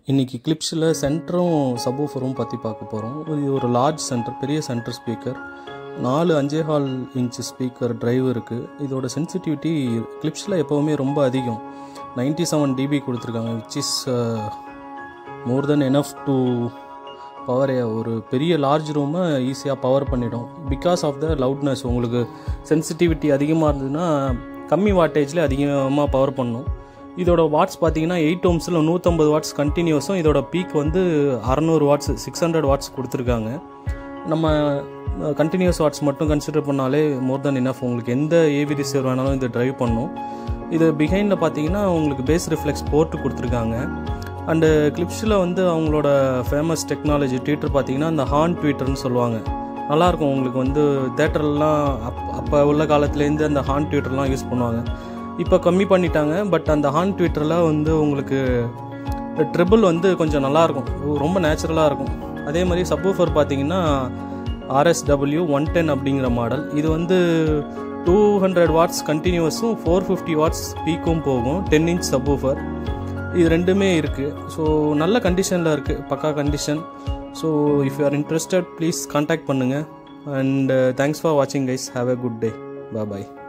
இன்றைக்கி கிளிப்ஸில் சென்டரும் சப்வூஃபரும் பற்றி பார்க்க போகிறோம் இது ஒரு லார்ஜ் சென்டர் பெரிய சென்டர் ஸ்பீக்கர் நாலு அஞ்சே ஹால் இன்ச் ஸ்பீக்கர் டிரைவ் இருக்குது இதோட சென்சிட்டிவிட்டி கிளிப்ஸில் எப்போவுமே ரொம்ப அதிகம் 97 செவன் டிபி கொடுத்துருக்காங்க which is more then enough to power ஒரு பெரிய லார்ஜ் ரூமை ஈஸியாக பவர் பண்ணிடும் பிகாஸ் ஆஃப் த லவுட்னஸ் உங்களுக்கு சென்சிட்டிவிட்டி அதிகமாக இருந்ததுன்னா கம்மி வாட்டேஜில் அதிகமாக பவர் பண்ணும் இதோட வாட்ஸ் பார்த்தீங்கன்னா எயிட் ஓம்ஸில் நூற்றம்பது வாட்ஸ் கண்டினியூஸும் இதோட பீக் வந்து அறநூறு வாட்ஸ் சிக்ஸ் ஹண்ட்ரட் வாட்ஸ் கொடுத்துருக்காங்க நம்ம கண்டினியூஸ் வாட்ஸ் மட்டும் கன்சிடர் பண்ணாலே மோர் தென் இனஃப் உங்களுக்கு எந்த ஏவி ரிசீவர் வேணாலும் இது டிரைவ் பண்ணும் இது பிஹைண்டில் பார்த்தீங்கன்னா உங்களுக்கு பேஸ் ரிஃப்ளெக்ஸ் போர்ட்டு கொடுத்துருக்காங்க அண்டு கிளிப்ஸில் வந்து அவங்களோட ஃபேமஸ் டெக்னாலஜி ட்வீட்டர் பார்த்தீங்கன்னா இந்த ஹார்ன் ட்வீட்டர்னு சொல்லுவாங்க நல்லாயிருக்கும் உங்களுக்கு வந்து தேட்டர்லாம் அப் அப்போ உள்ள காலத்துலேருந்து அந்த ஹார்ன் ட்வீட்டர்லாம் யூஸ் பண்ணுவாங்க இப்போ கம்மி பண்ணிட்டாங்க பட் அந்த ஹார்ன் ட்வீட்டரில் வந்து உங்களுக்கு ட்ரிபிள் வந்து கொஞ்சம் நல்லாயிருக்கும் ரொம்ப நேச்சுரலாக இருக்கும் அதே மாதிரி சப்வூஃபர் பார்த்தீங்கன்னா ஆர்எஸ்டபிள்யூ ஒன் டென் அப்படிங்கிற மாடல் இது வந்து டூ ஹண்ட்ரட் வாட்ஸ் கண்டினியூஸும் ஃபோர் ஃபிஃப்டி வாட்ஸ் பீக்கும் போகும் டென் இன்ச் சப்வூஃபர் இது ரெண்டுமே இருக்குது ஸோ நல்ல கண்டிஷனில் இருக்குது பக்கா condition so if you are interested please contact பண்ணுங்கள் அண்ட் தேங்க்ஸ் ஃபார் வாட்சிங் guys have a good day bye